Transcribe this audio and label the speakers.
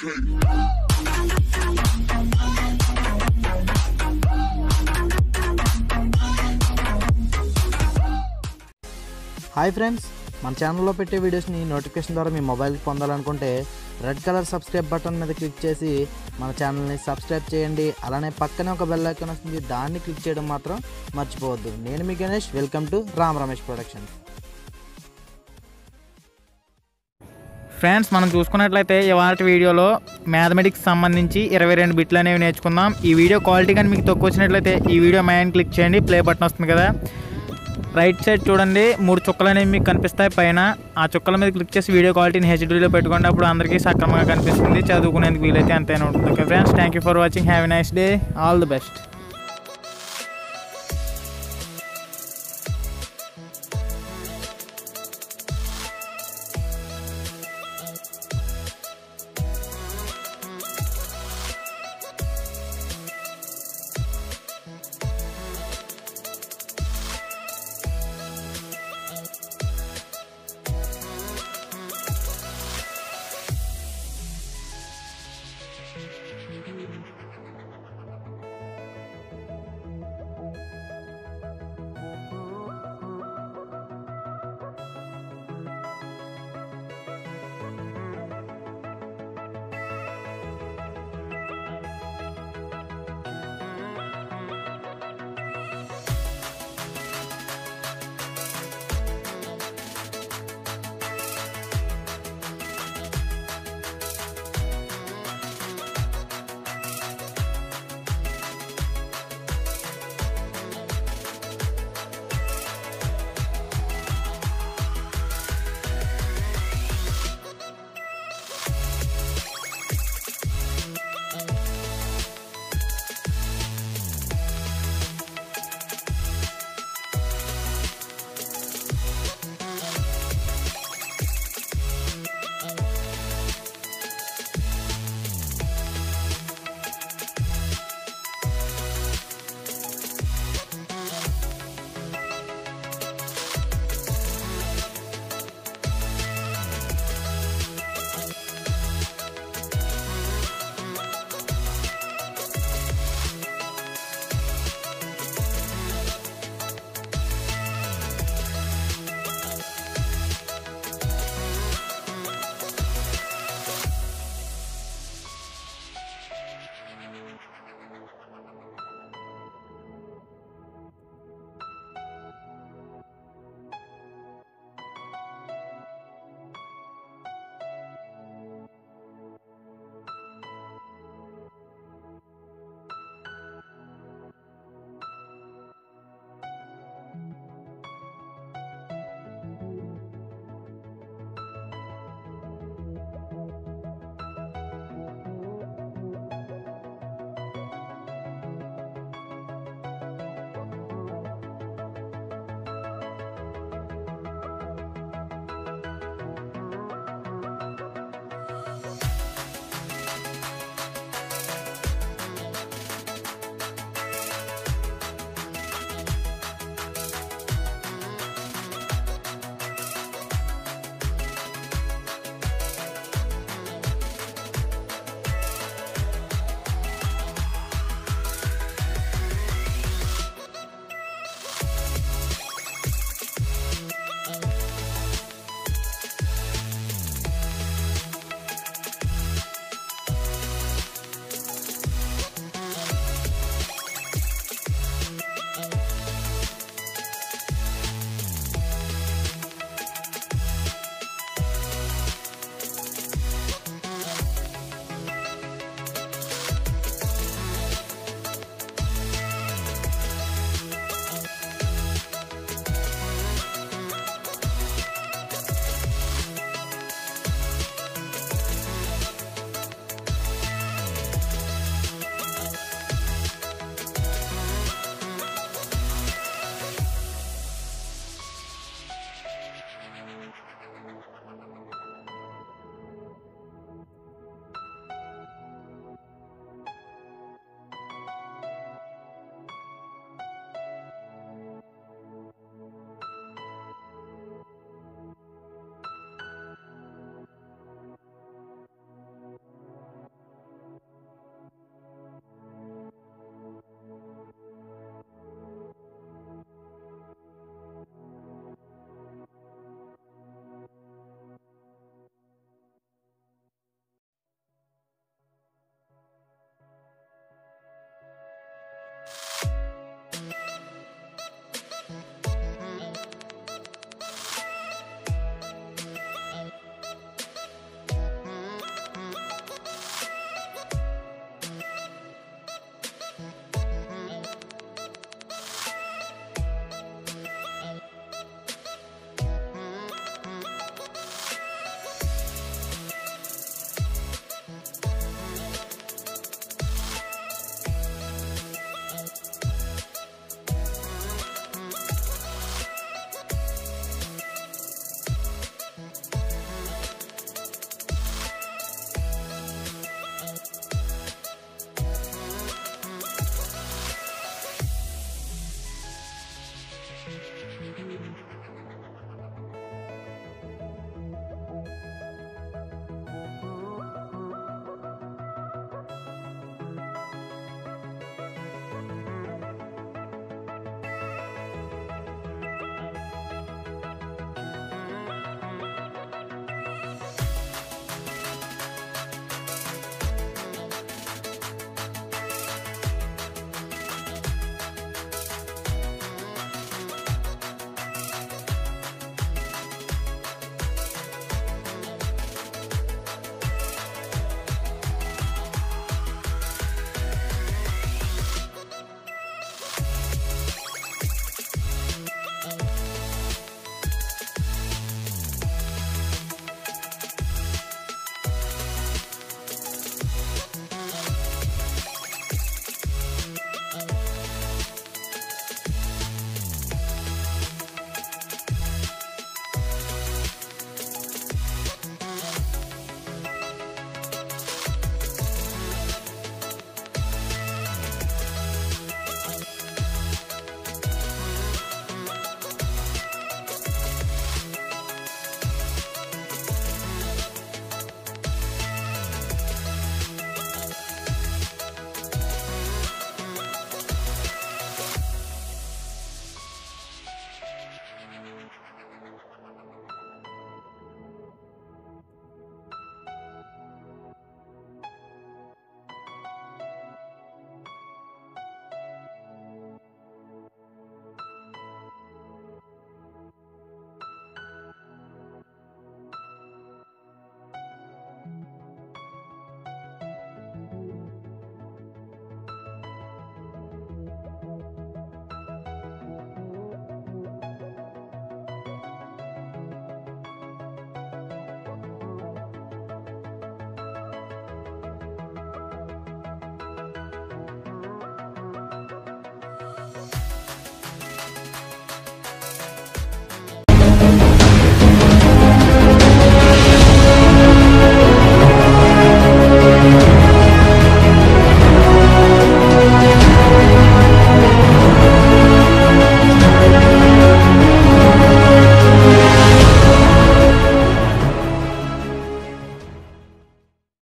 Speaker 1: hi friends మన ఛానల్లో పెట్టే వీడియోస్ని నోటిఫికేషన్ ద్వారా మీ మొబైల్కి పొందాలనుకుంటే రెడ్ కలర్ సబ్స్క్రైబ్ బటన్ మీద క్లిక్ చేసి మన ఛానల్ని సబ్స్క్రైబ్ చేయండి అలానే పక్కనే ఒక బెల్ ఐకాన్ వస్తుంది దాన్ని క్లిక్ చేయడం మాత్రం మర్చిపోవద్దు నేను మీ Ganesh welcome to Ram Ramesh productions
Speaker 2: friends మనం చూసుకున్నట్లయితే ఇవాళ వీడియోలో మ్యాథమెటిక్స్ సంబంధించి ఇరవై రెండు బిట్లు అనేవి నేర్చుకుందాం ఈ వీడియో క్వాలిటీ కానీ మీకు తక్కువ వచ్చినట్లయితే ఈ వీడియో మైండ్ క్లిక్ చేయండి ప్లే బటన్ వస్తుంది కదా రైట్ సైడ్ చూడండి మూడు చుక్కలు అనేవి మీకు కనిపిస్తాయి పైన ఆ చుక్కల మీద క్లిక్ చేసి వీడియో క్వాలిటీని హెచ్డీలో పెట్టుకోండి అప్పుడు అందరికీ సక్రమంగా కనిపిస్తుంది చదువుకునేందుకు వీలైతే అంతైనా ఉంటుంది okay friends thank you for watching have nice day all the best